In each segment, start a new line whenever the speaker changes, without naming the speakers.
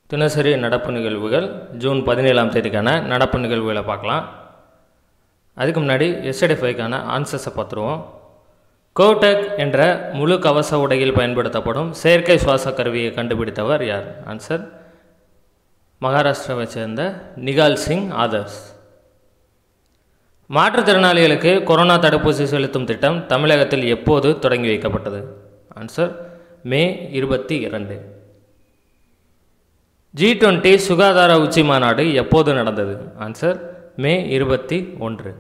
தினசரி நடப்பு நிகழ்வுகள் ஜூன் பதினேழாம் தேதிக்கான நடப்பு நிகழ்வுகளை பார்க்கலாம் அதுக்கு முன்னாடி எஸ்டே ஃபைவ்க்கான ஆன்சர்ஸை பார்த்துருவோம் கோடெக் என்ற முழு கவச உடையில் பயன்படுத்தப்படும் செயற்கை சுவாச கருவியை கண்டுபிடித்தவர் யார் ஆன்சர் மகாராஷ்டிராவை சேர்ந்த நிகால் சிங் ஆதர்ஸ் மாற்றுத்திறனாளிகளுக்கு கொரோனா தடுப்பூசி செலுத்தும் திட்டம் தமிழகத்தில் எப்போது தொடங்கி வைக்கப்பட்டது ஆன்சர் மே இருபத்தி இரண்டு ஜி டுவெண்ட்டி சுகாதார உச்சி மாநாடு எப்போது நடந்தது ஆன்சர் மே இருபத்தி ஒன்று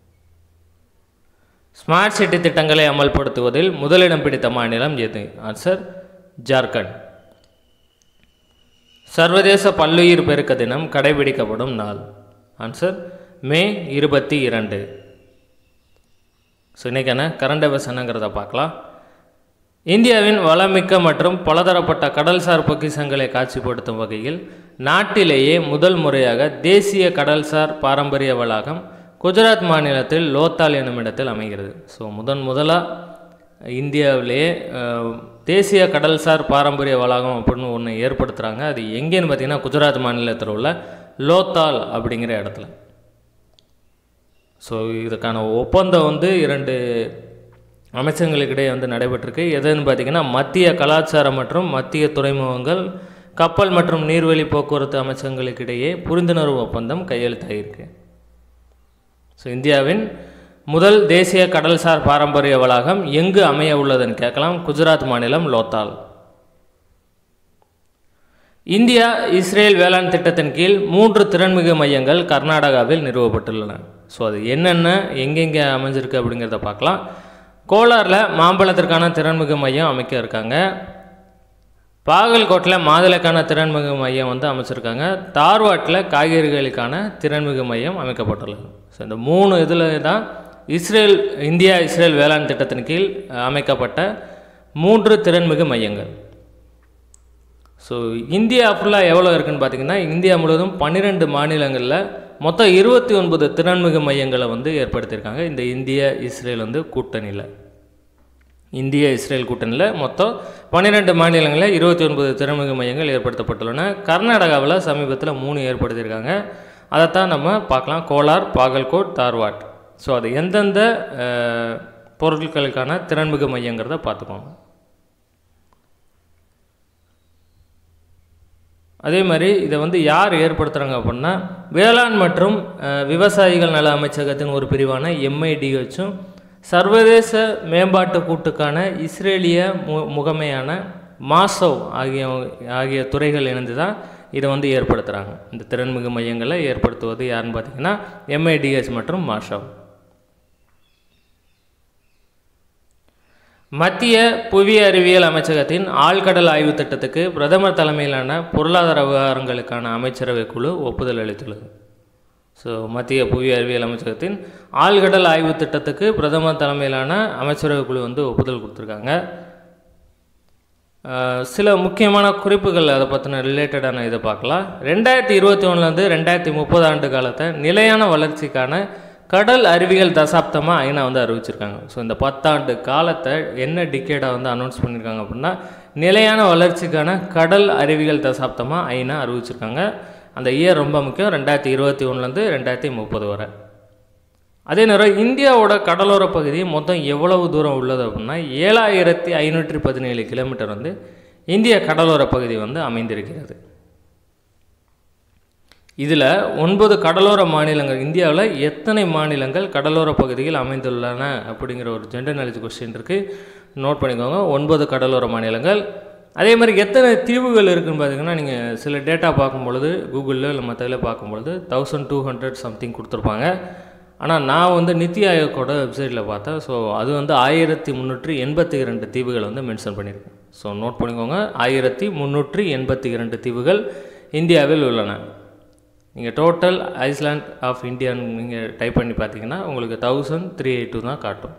ஸ்மார்ட் சிட்டி திட்டங்களை அமல்படுத்துவதில் முதலிடம் பிடித்த மாநிலம் எது ஆன்சர் ஜார்க்கண்ட் சர்வதேச பல்லுயிர் பெருக்க தினம் கடைபிடிக்கப்படும் நாள் ஆன்சர் மே இருபத்தி இரண்டு ஸோ இன்றைக்கான கரண்ட் அஃபேர்ஸ் என்னங்கிறத பார்க்கலாம் இந்தியாவின் வளமிக்க மற்றும் பலதரப்பட்ட கடல்சார் பொக்கிஷங்களை காட்சிப்படுத்தும் வகையில் நாட்டிலேயே முதல் முறையாக தேசிய கடல்சார் பாரம்பரிய வளாகம் குஜராத் மாநிலத்தில் லோத்தால் என்னும் இடத்தில் அமைகிறது ஸோ முதன் முதலாக இந்தியாவிலேயே அஹ், தேசிய கடல்சார் பாரம்பரிய வளாகம் அப்படின்னு ஒன்று ஏற்படுத்துகிறாங்க அது எங்கேன்னு பார்த்தீங்கன்னா குஜராத் மாநிலத்தில் உள்ள லோத்தால் அப்படிங்கிற இடத்துல ஸோ இதுக்கான ஒப்பந்தம் வந்து இரண்டு அமைச்சங்களுக்கிடையே வந்து நடைபெற்றிருக்கு எதுன்னு பார்த்தீங்கன்னா மத்திய கலாச்சாரம் மற்றும் மத்திய துறைமுகங்கள் கப்பல் மற்றும் நீர்வழி போக்குவரத்து அமைச்சங்களுக்கிடையே புரிந்துணர்வு ஒப்பந்தம் கையெழுத்தாகியிருக்கு ஸோ இந்தியாவின் முதல் தேசிய கடல்சார் பாரம்பரிய வளாகம் எங்கு அமைய உள்ளதுன்னு கேட்கலாம் குஜராத் மாநிலம் லோத்தால் இந்தியா இஸ்ரேல் வேளாண் திட்டத்தின் கீழ் மூன்று திறன்மிகு மையங்கள் கர்நாடகாவில் நிறுவப்பட்டுள்ளன ஸோ அது என்னென்ன எங்கெங்கே அமைஞ்சிருக்கு அப்படிங்கிறத பார்க்கலாம் கோலாரில் மாம்பழத்திற்கான திறன்மிகு மையம் அமைக்க இருக்காங்க பாகல்கோட்டில் மாதுளைக்கான திறன்மிகு மையம் வந்து அமைச்சிருக்காங்க தார்வாட்டில் காய்கறிகளுக்கான திறன்மிகு மையம் அமைக்கப்பட்டுள்ளது ஸோ இந்த மூணு இதில் தான் இஸ்ரேல் இந்தியா இஸ்ரேல் வேளாண் திட்டத்தின் கீழ் அமைக்கப்பட்ட மூன்று திறன்மிகு மையங்கள் ஸோ இந்தியா ஃபுல்லாக எவ்வளோ இருக்குன்னு பார்த்தீங்கன்னா இந்தியா முழுவதும் பன்னிரெண்டு மாநிலங்களில் மொத்தம் இருபத்தி ஒன்பது திறன்மிகு மையங்களை வந்து ஏற்படுத்தியிருக்காங்க இந்த இந்திய இஸ்ரேல் வந்து கூட்டணியில் இந்திய இஸ்ரேல் கூட்டணியில் மொத்தம் பன்னிரெண்டு மாநிலங்களில் இருபத்தி ஒன்பது திறன்மிகு மையங்கள் ஏற்படுத்தப்பட்டுள்ளன கர்நாடகாவில் சமீபத்தில் மூணு ஏற்படுத்தியிருக்காங்க அதைத்தான் நம்ம பார்க்கலாம் கோலார் பாகல்கோட் தார்வாட் ஸோ அது எந்தெந்த அஹ், பொருட்களுக்கான திறன்மிகு மையங்கிறத பார்த்துக்கோங்க அதே மாதிரி இதை வந்து யார் ஏற்படுத்துகிறாங்க அப்படின்னா வேளாண் மற்றும் அஹ், விவசாயிகள் நல அமைச்சகத்தின் ஒரு பிரிவான எம்ஐடிஹெச்சும் சர்வதேச மேம்பாட்டு கூட்டுக்கான இஸ்ரேலிய மு முகமையான மாசோவ் ஆகிய ஆகிய துறைகள் இணைந்து தான் இதை வந்து ஏற்படுத்துகிறாங்க இந்த திறன்மிகு மையங்களை ஏற்படுத்துவது யாருன்னு பார்த்தீங்கன்னா எம்ஐடிஎஸ் மற்றும் மாஷோவ் மத்திய புவி அறிவியல் அமைச்சகத்தின் ஆழ்கடல் ஆய்வு திட்டத்துக்கு பிரதமர் தலைமையிலான பொருளாதார விவகாரங்களுக்கான அமைச்சரவை குழு ஒப்புதல் அளித்துள்ளது ஸோ மத்திய புவி அறிவியல் அமைச்சகத்தின் ஆழ்கடல் ஆய்வு திட்டத்துக்கு பிரதமர் தலைமையிலான அமைச்சரவை குழு வந்து ஒப்புதல் கொடுத்துருக்காங்க அஹ், சில முக்கியமான குறிப்புகள் அதை பற்றின ரிலேட்டடான இதை பார்க்கலாம் ரெண்டாயிரத்தி இருபத்தி ஒன்றுலேருந்து ரெண்டாயிரத்தி முப்பது ஆண்டு காலத்தை நிலையான வளர்ச்சிக்கான கடல் அறிவியல் தசாப்தமாக ஐநா வந்து அறிவிச்சிருக்காங்க ஸோ இந்த பத்தாண்டு காலத்தை என்ன டிக்கேடாக வந்து அனௌன்ஸ் பண்ணியிருக்காங்க அப்படின்னா நிலையான வளர்ச்சிக்கான கடல் அறிவியல் தசாப்தமாக ஐநா அறிவிச்சிருக்காங்க அந்த இயர் ரொம்ப முக்கியம் ரெண்டாயிரத்தி இருபத்தி ஒன்றுலேருந்து ரெண்டாயிரத்தி முப்பது வரை அதே நேரம் இந்தியாவோட கடலோர பகுதி மொத்தம் எவ்வளவு தூரம் உள்ளது அப்படின்னா ஏழாயிரத்தி ஐநூற்றி பதினேழு கிலோமீட்டர் வந்து இந்திய கடலோர பகுதி வந்து அமைந்திருக்கிறது இதில் ஒன்பது கடலோர மாநிலங்கள் இந்தியாவில் எத்தனை மாநிலங்கள் கடலோர பகுதியில் அமைந்துள்ளன அப்படிங்கிற ஒரு ஜெண்டர் நாலேஜ் கொஸ்டின் இருக்குது நோட் பண்ணிக்கோங்க ஒன்பது கடலோர மாநிலங்கள் அதே மாதிரி எத்தனை தீவுகள் இருக்குன்னு பார்த்தீங்கன்னா நீங்கள் சில டேட்டா பார்க்கும் பொழுது கூகுளில் இல்லை மற்றதில் பார்க்கும் பொழுது தௌசண்ட் டூ ஹண்ட்ரட் சம்திங் கொடுத்துருப்பாங்க ஆனால் நான் வந்து நித்தி ஆயோக்கோட வெப்சைட்டில் பார்த்தேன் ஸோ அது வந்து ஆயிரத்தி முந்நூற்றி எண்பத்தி இரண்டு தீவுகள் வந்து மென்ஷன் பண்ணியிருக்கேன் ஸோ நோட் பண்ணிக்கோங்க ஆயிரத்தி முந்நூற்றி எண்பத்தி இரண்டு தீவுகள் இந்தியாவில் உள்ளன நீங்கள் டோட்டல் ஐஸ்லாண்ட் ஆஃப் இந்தியான்னு நீங்கள் டைப் பண்ணி பார்த்தீங்கன்னா உங்களுக்கு தௌசண்ட் த்ரீ எயிட் டூ தான் காட்டும்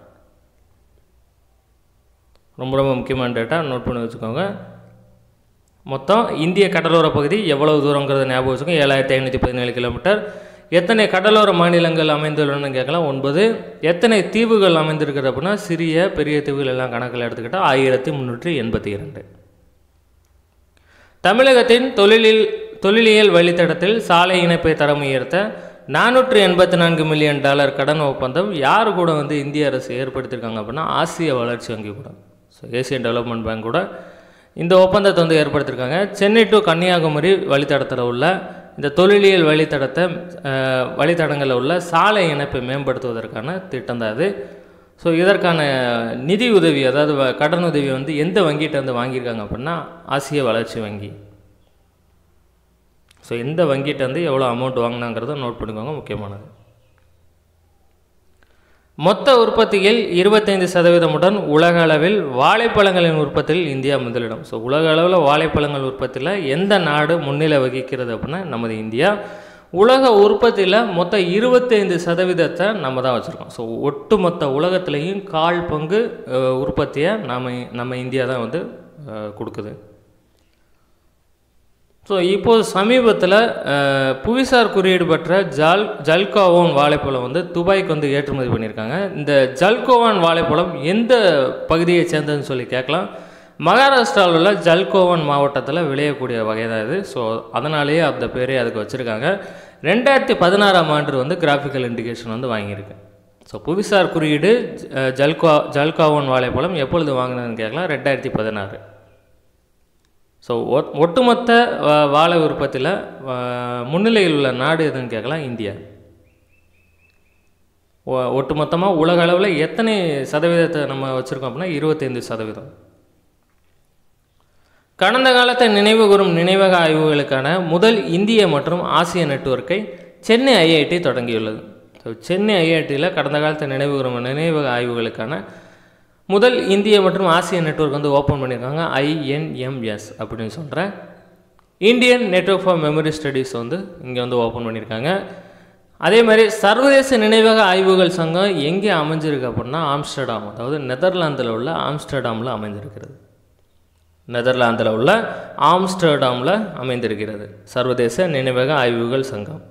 ரொம்ப ரொம்ப முக்கியமான டேட்டா நோட் பண்ணி வச்சுக்கோங்க மொத்தம் இந்திய கடலோர பகுதி எவ்வளவு தூரங்கிறத ஞாபகம் வச்சுக்கோங்க ஏழாயிரத்தி ஐநூற்றி பதினேழு கிலோமீட்டர் எத்தனை கடலோர மாநிலங்கள் அமைந்துள்ளன கேட்கலாம் ஒன்பது எத்தனை தீவுகள் அமைந்திருக்கிறது அப்படின்னா சிறிய பெரிய தீவுகள் எல்லாம் கணக்கில் எடுத்துக்கிட்டால் ஆயிரத்தி முந்நூற்றி எண்பத்தி இரண்டு தமிழகத்தின் தொழிலில் தொழிலியல் வழித்தடத்தில் சாலை இணைப்பை தரம் உயர்த்த நானூற்று எண்பத்தி நான்கு மில்லியன் டாலர் கடன் ஒப்பந்தம் யார் கூட வந்து இந்திய அரசு ஏற்படுத்தியிருக்காங்க அப்படின்னா ஆசிய வளர்ச்சி வங்கி கூட ஸோ ஏசியன் டெவலப்மெண்ட் பேங்க் கூட இந்த ஒப்பந்தத்தை வந்து ஏற்படுத்தியிருக்காங்க சென்னை டு கன்னியாகுமரி வழித்தடத்தில் உள்ள இந்த தொழிலியல் வழித்தடத்தை அஹ், வழித்தடங்களில் உள்ள சாலை இணைப்பை மேம்படுத்துவதற்கான திட்டம் தான் அது ஸோ இதற்கான நிதி உதவி அதாவது வ- கடன் உதவி வந்து எந்த வங்கிகிட்ட வந்து வாங்கியிருக்காங்க அப்படின்னா ஆசிய வளர்ச்சி வங்கி ஸோ எந்த வங்கிட்ட வந்து எவ்வளோ அமௌண்ட் வாங்கினாங்கிறத நோட் பண்ணிக்கோங்க முக்கியமானது மொத்த உற்பத்தியில் இருபத்தைந்து சதவீதமுடன் உலக அளவில் வாழைப்பழங்களின் உற்பத்தியில் இந்தியா முதலிடம் ஸோ உலக அளவில் வாழைப்பழங்கள் உற்பத்தியில் எந்த நாடு முன்னிலை வகிக்கிறது அப்படின்னா நமது இந்தியா உலக உற்பத்தியில் மொத்தம் இருபத்தைந்து சதவீதத்தை நம்ம தான் வச்சுருக்கோம் ஸோ ஒட்டுமொத்த உலகத்துலேயும் கால் பங்கு அஹ், உற்பத்தியை நம்ம நம்ம இந்தியா தான் வந்து அஹ், கொடுக்குது ஸோ இப்போது சமீபத்தில் அஹ், புவிசார் குறியீடு பெற்ற ஜால் ஜல்கோவான் வாழைப்பழம் வந்து துபாய்க்கு வந்து ஏற்றுமதி பண்ணியிருக்காங்க இந்த ஜல்கோவான் வாழைப்பழம் எந்த பகுதியை சேர்ந்ததுன்னு சொல்லி கேட்கலாம் மகாராஷ்டிராவில் உள்ள ஜல்கோவான் மாவட்டத்தில் விளையக்கூடிய வகை தான் இது ஸோ அதனாலேயே அந்த பேரே அதுக்கு வச்சுருக்காங்க ரெண்டாயிரத்தி பதினாறாம் ஆண்டு வந்து கிராஃபிக்கல் இண்டிகேஷன் வந்து வாங்கியிருக்கு ஸோ புவிசார் குறியீடு அஹ், ஜல்கோ ஜல்கோவான் வாழைப்பழம் எப்பொழுது வாங்கினதுன்னு கேட்கலாம் ரெண்டாயிரத்தி பதினாறு ஸோ ஒட்டுமொத்த வா- வாழை உற்பத்தியில் முன்னிலையில் உள்ள நாடு எதுன்னு கேட்கலாம் இந்தியா ஒ- ஒட்டுமொத்தமாக உலக அளவில் எத்தனை சதவீதத்தை நம்ம வச்சுருக்கோம் அப்படின்னா இருபத்தைந்து சதவீதம் கடந்த காலத்தை நினைவு கூறும் நினைவக ஆய்வுகளுக்கான முதல் இந்திய மற்றும் ஆசிய நெட்வொர்க்கை சென்னை ஐஐடி தொடங்கியுள்ளது ஸோ சென்னை ஐஐடியில் கடந்த காலத்தை நினைவு கூறும் நினைவக ஆய்வுகளுக்கான முதல் இந்திய மற்றும் ஆசிய நெட்வொர்க் வந்து ஓப்பன் பண்ணியிருக்காங்க ஐஎன்எம்எஸ் அப்படின்னு சொல்கிறேன் Indian network for memory studies வந்து இங்கே வந்து ஓப்பன் பண்ணியிருக்காங்க அதே மாதிரி சர்வதேச நினைவக ஆய்வுகள் சங்கம் எங்கே அமைஞ்சிருக்கு அப்படின்னா ஆம்ஸ்டர்டாம் அதாவது நெதர்லாந்தில் உள்ள ஆம்ஸ்டர்டாமில் அமைஞ்சிருக்கிறது நெதர்லாந்தில் உள்ள ஆம்ஸ்டர்டாமில் அமைந்திருக்கிறது சர்வதேச நினைவக ஆய்வுகள் சங்கம்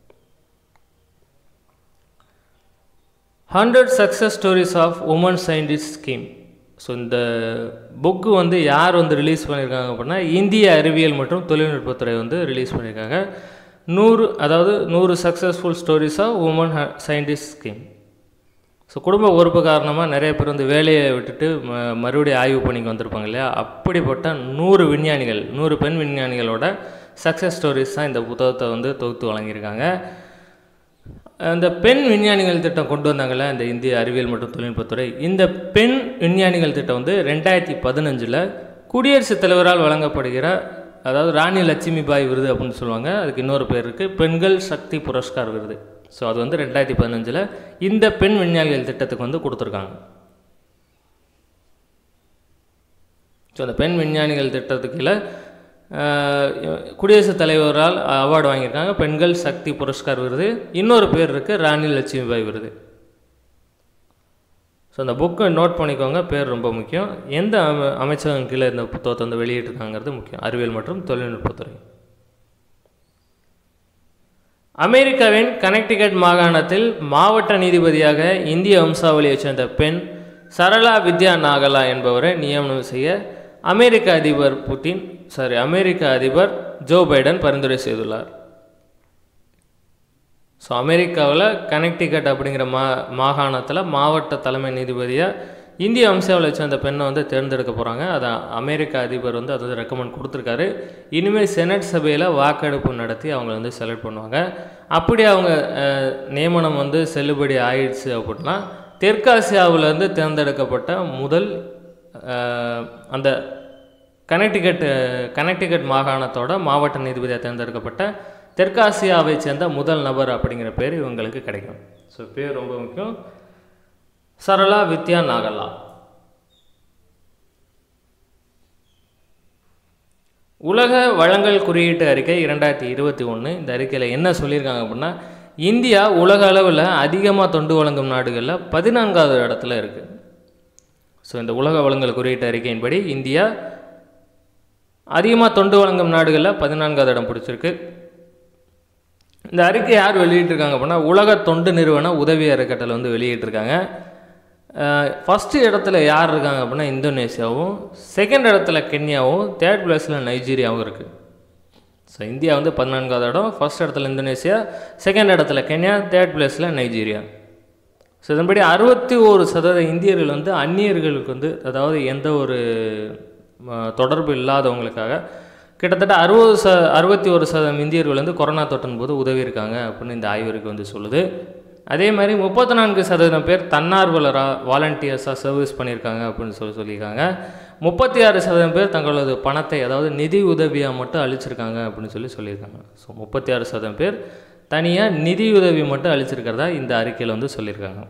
hundred success stories of women scientist scheme so இந்த புக்கு வந்து யார் வந்து ரிலீஸ் பண்ணியிருக்காங்க அப்படின்னா இந்திய அறிவியல் மற்றும் தொழில்நுட்பத்துறை வந்து ரிலீஸ் பண்ணியிருக்காங்க நூறு அதாவது நூறு successful stories of women scientist scheme so குடும்ப பொறுப்பு காரணமாக நிறைய பேர் வந்து வேலையை விட்டுட்டு ம மறுபடியும் ஆய்வு பணிக்கு வந்திருப்பாங்க இல்லையா அப்படிப்பட்ட நூறு விஞ்ஞானிகள் நூறு பெண் விஞ்ஞானிகளோட சக்ஸஸ் ஸ்டோரிஸ் தான் இந்த புத்தகத்தை வந்து தொகுத்து வழங்கியிருக்காங்க அந்த பெண் விஞ்ஞானிகள் திட்டம் கொண்டு வந்தாங்கல்ல இந்த இந்திய அறிவியல் மற்றும் தொழில்நுட்பத்துறை இந்த பெண் விஞ்ஞானிகள் திட்டம் வந்து ரெண்டாயிரத்தி பதினஞ்சில் குடியரசுத் தலைவரால் வழங்கப்படுகிற அதாவது ராணி லட்சுமிபாய் விருது அப்படின்னு சொல்லுவாங்க அதுக்கு இன்னொரு பேர் இருக்குது பெண்கள் சக்தி புரஸ்கார் விருது ஸோ அது வந்து ரெண்டாயிரத்தி பதினஞ்சில் இந்த பெண் விஞ்ஞானிகள் திட்டத்துக்கு வந்து கொடுத்துருக்காங்க ஸோ அந்த பெண் விஞ்ஞானிகள் திட்டத்துக்கு கீழே ஆஹ், குடியரசுத் தலைவரால் அவார்டு வாங்கியிருக்காங்க பெண்கள் சக்தி புரஸ்கார் விருது இன்னொரு பேர் இருக்குது ராணி லட்சுமிபாய் விருது ஸோ அந்த புக்கை நோட் பண்ணிக்கோங்க பேர் ரொம்ப முக்கியம் எந்த அம அமைச்சகம் கீழே இந்த புத்தகத்தை வந்து வெளியிட்டிருக்காங்கிறது முக்கியம் அறிவியல் மற்றும் தொழில்நுட்பத்துறை அமெரிக்காவின் கனெக்டிகட் மாகாணத்தில் மாவட்ட நீதிபதியாக இந்திய வம்சாவளியைச் சேர்ந்த பெண் சரளா வித்யா நாகலா என்பவரை நியமனம் செய்ய அமெரிக்க அதிபர் புட்டின் சாரி அமெரிக்க அதிபர் ஜோ பைடன் பரிந்துரை செய்துள்ளார் ஸோ அமெரிக்காவில் கனெக்டிகட் அப்படிங்கிற மா மாகாணத்தில் மாவட்ட தலைமை நீதிபதியாக இந்திய வம்சாவளியை சேர்ந்த பெண்ணை வந்து தேர்ந்தெடுக்க போகிறாங்க அதை அமெரிக்க அதிபர் வந்து அதை ரெக்கமெண்ட் கொடுத்துருக்காரு இனிமேல் செனட் சபையில் வாக்கெடுப்பு நடத்தி அவங்க வந்து செலக்ட் பண்ணுவாங்க அப்படி அவங்க அஹ், நியமனம் வந்து செல்லுபடி ஆயிடுச்சு அப்படின்னா தெற்காசியாவிலேருந்து தேர்ந்தெடுக்கப்பட்ட முதல் அஹ், அந்த கனெக்டிகட் கனெக்டிகட் மாகாணத்தோட மாவட்ட நீதிபதியாக தேர்ந்தெடுக்கப்பட்ட தெற்காசியாவை சேர்ந்த முதல் நபர் அப்படிங்கிற பேர் இவங்களுக்கு கிடைக்கும் ஸோ பேர் ரொம்ப முக்கியம் சரளா வித்யா நாகலா உலக வழங்கல் குறியீட்டு அறிக்கை இரண்டாயிரத்தி இருபத்தி ஒன்று இந்த அறிக்கையில் என்ன சொல்லியிருக்காங்க அப்படின்னா இந்தியா உலக அளவில் அதிகமாக தொண்டு வழங்கும் நாடுகளில் பதினான்காவது இடத்துல இருக்குது ஸோ இந்த உலக வழங்கல் குறியீட்டு அறிக்கையின்படி இந்தியா அதிகமாக தொண்டு வழங்கும் நாடுகளில் பதினான்காவது இடம் பிடிச்சிருக்கு இந்த அறிக்கை யார் வெளியிட்டிருக்காங்க அப்படின்னா உலக தொண்டு நிறுவன உதவி அறக்கட்டளை வந்து வெளியிட்டிருக்காங்க ஃபஸ்ட்டு இடத்துல யார் இருக்காங்க அப்படின்னா இந்தோனேசியாவும் செகண்ட் இடத்துல கென்யாவும் தேர்ட் பிளேஸில் நைஜீரியாவும் இருக்குது ஸோ இந்தியா வந்து பதினான்காவது இடம் ஃபர்ஸ்ட் இடத்துல இந்தோனேசியா செகண்ட் இடத்துல கென்யா தேர்ட் பிளேஸில் நைஜீரியா ஸோ இதன்படி அறுபத்தி ஒரு சதவீத இந்தியர்கள் வந்து அந்நியர்களுக்கு வந்து அதாவது எந்த ஒரு ம, தொடர்பு இல்லாதவங்களுக்காக கிட்டத்தட்ட அறுபது ச அறுபத்தி ஒரு சதவீதம் இந்தியர்கள் வந்து கொரோனா தொற்றின் போது உதவி இருக்காங்க அப்படின்னு இந்த ஆய்வறிக்கை வந்து சொல்லுது அதே மாதிரி முப்பத்தி நான்கு சதவீதம் பேர் தன்னார்வலராக வாலண்டியர்ஸாக சர்வீஸ் பண்ணியிருக்காங்க அப்படின்னு சொல்லி சொல்லியிருக்காங்க முப்பத்தி ஆறு சதவீதம் பேர் தங்களது பணத்தை அதாவது நிதி உதவியாக மட்டும் அளிச்சிருக்காங்க அப்படின்னு சொல்லி சொல்லியிருக்காங்க ஸோ முப்பத்தி ஆறு சதவீதம் பேர் தனியாக நிதி உதவி மட்டும் அளிச்சிருக்கிறதா இந்த அறிக்கையில் வந்து சொல்லியிருக்காங்க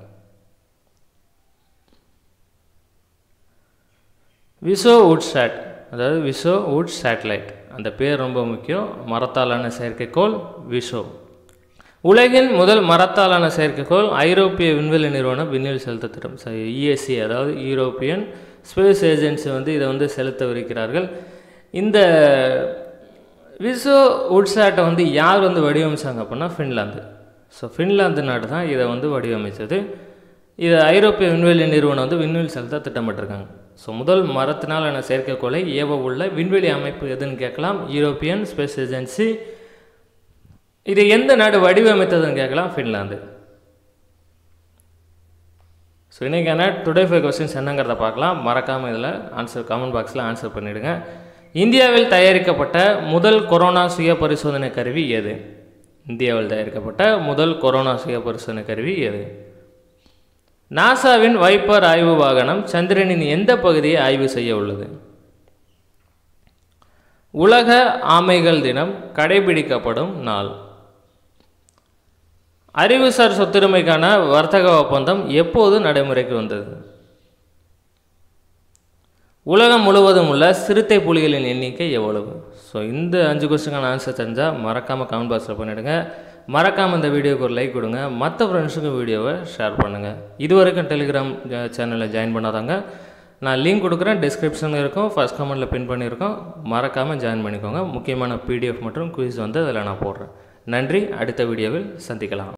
விசோ உட் சேட் அதாவது விசோ உட் சேட்டலைட் அந்த பேர் ரொம்ப முக்கியம் மரத்தாலான செயற்கைக்கோள் விசோ உலகின் முதல் மரத்தாலான செயற்கைக்கோள் ஐரோப்பிய விண்வெளி நிறுவனம் விண்ணில் செலுத்த திட்டம் இஎஸ்சி அதாவது யூரோப்பியன் ஸ்பேஸ் ஏஜென்சி வந்து இதை வந்து செலுத்தவிருக்கிறார்கள் இந்த விசோ உட்சாட்டை வந்து யார் வந்து வடிவமைச்சாங்க அப்படின்னா ஃபின்லாந்து ஸோ ஃபின்லாந்து நாடு தான் இதை வந்து வடிவமைச்சது இதை ஐரோப்பிய விண்வெளி நிறுவனம் வந்து விண்வெளி செலுத்த திட்டமிட்டிருக்காங்க ஸோ முதல் மரத்தினாலான செயற்கைக்கோளை ஏவ உள்ள விண்வெளி அமைப்பு எதுன்னு கேட்கலாம் யூரோப்பியன் ஸ்பேஸ் ஏஜென்சி இது எந்த நாடு வடிவமைத்ததுன்னு கேட்கலாம் ஃபின்லாந்து ஸோ இன்றைக்கான டுடே ஃபைவ் கொஸ்டின்ஸ் என்னங்கிறத பார்க்கலாம் மறக்காமல் இதில் ஆன்சர் கமெண்ட் பாக்ஸில் ஆன்சர் பண்ணிவிடுங்க இந்தியாவில் தயாரிக்கப்பட்ட முதல் கொரோனா சுய பரிசோதனை கருவி எது இந்தியாவில் தயாரிக்கப்பட்ட முதல் கொரோனா சுய பரிசோதனை கருவி எது நாசாவின் வைப்பர் ஆய்வு வாகனம் சந்திரனின் எந்த பகுதியை ஆய்வு செய்ய உள்ளது உலக ஆமைகள் தினம் கடைபிடிக்கப்படும் நாள் அறிவுசார் சொத்துரிமைக்கான வர்த்தக ஒப்பந்தம் எப்போது நடைமுறைக்கு வந்தது உலகம் முழுவதும் உள்ள சிறுத்தை புலிகளின் எண்ணிக்கை எவ்வளவு ஸோ இந்த அஞ்சு கொஸ்டினுக்கான ஆன்சர் தெரிஞ்சால் மறக்காமல் கமெண்ட் பாக்ஸில் பண்ணிவிடுங்க மறக்காமல் இந்த வீடியோக்கு ஒரு லைக் கொடுங்க மற்ற ஃப்ரெண்ட்ஸுக்கும் வீடியோவை ஷேர் பண்ணுங்கள் இது வரைக்கும் டெலிகிராம் சேனலில் ஜாயின் பண்ணாதாங்க நான் லிங்க் கொடுக்குறேன் டிஸ்கிரிப்ஷனில் இருக்கும் ஃபர்ஸ்ட் கமெண்ட்டில் பின் பண்ணியிருக்கோம் மறக்காமல் ஜாயின் பண்ணிக்கோங்க முக்கியமான பிடிஎஃப் மற்றும் குயிஸ் வந்து அதில் நான் போடுறேன் நன்றி அடுத்த வீடியோவில் சந்திக்கலாம்